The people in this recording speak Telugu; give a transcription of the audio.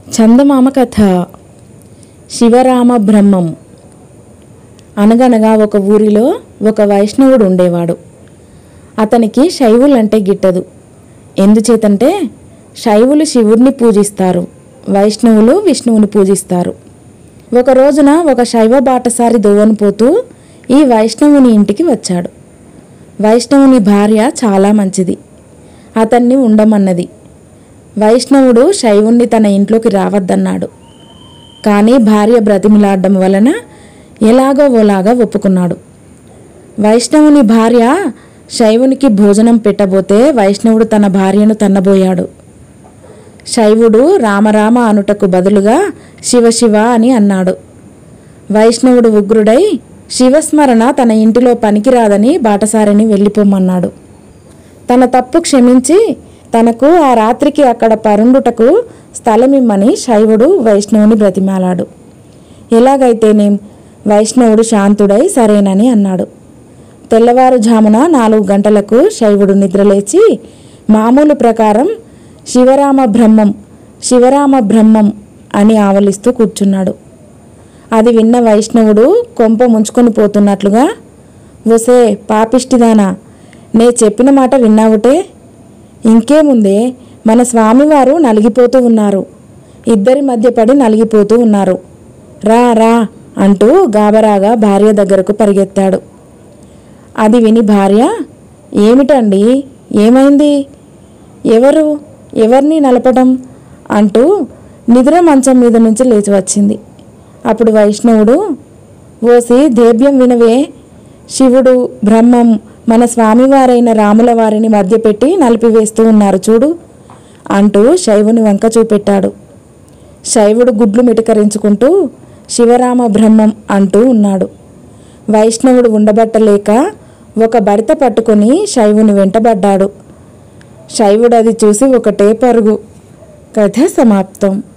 చందమామ కథ శివరామ బ్రహ్మం అనగనగా ఒక ఊరిలో ఒక వైష్ణవుడు ఉండేవాడు అతనికి శైవులంటే గిట్టదు ఎందుచేతంటే శైవులు శివుడిని పూజిస్తారు వైష్ణవులు విష్ణువుని పూజిస్తారు ఒక రోజున ఒక శైవ బాటసారి దోవను పోతూ ఈ వైష్ణవుని ఇంటికి వచ్చాడు వైష్ణవుని భార్య చాలా మంచిది అతన్ని ఉండమన్నది వైష్ణవుడు శైవుణ్ణి తన ఇంట్లోకి రావద్దన్నాడు కానీ భార్య బ్రతిమిలాడడం వలన ఎలాగో ఓలాగా ఒప్పుకున్నాడు వైష్ణవుని భార్య శైవునికి భోజనం పెట్టబోతే వైష్ణవుడు తన భార్యను తన్నబోయాడు శైవుడు రామరామ అనుటకు బదులుగా శివశివ అని అన్నాడు వైష్ణవుడు ఉగ్రుడై శివస్మరణ తన ఇంటిలో పనికిరాదని బాటసారిని వెళ్ళిపోమన్నాడు తన తప్పు క్షమించి తనకు ఆ రాత్రికి అక్కడ పరుండుటకు స్థలమిమ్మని శైవుడు వైష్ణవుని బ్రతిమాలాడు ఎలాగైతేనేం వైష్ణవుడు శాంతుడై సరేనని అన్నాడు తెల్లవారుజామున నాలుగు గంటలకు శైవుడు నిద్రలేచి మామూలు ప్రకారం శివరామ బ్రహ్మం శివరామ బ్రహ్మం అని ఆవలిస్తూ కూర్చున్నాడు అది విన్న వైష్ణవుడు కొంప ముంచుకొని పోతున్నట్లుగా ఒసే పాపిష్టిదానా నే చెప్పిన మాట విన్నావుటే ఇంకేముందే మన స్వామివారు నలిగిపోతూ ఉన్నారు ఇద్దరి మధ్య పడి నలిగిపోతూ ఉన్నారు రా రా అంటూ గాబరాగా భార్య దగ్గరకు పరిగెత్తాడు అది విని భార్య ఏమిటండి ఏమైంది ఎవరు ఎవరిని నలపడం అంటూ నిద్ర మంచం మీద నుంచి లేచి వచ్చింది అప్పుడు వైష్ణవుడు ఓసి దేవ్యం వినవే శివుడు బ్రహ్మం మన స్వామివారైన రాముల వారిని మధ్యపెట్టి నలిపివేస్తూ ఉన్నారు చూడు అంటూ శైవుని వంక చూపెట్టాడు శైవుడు గుడ్లు మిటకరించుకుంటూ శివరామ బ్రహ్మం అంటూ ఉన్నాడు వైష్ణవుడు ఉండబట్టలేక ఒక భర్త పట్టుకొని శైవుని వెంటబడ్డాడు శైవుడు అది చూసి ఒకటే పరుగు కథ సమాప్తం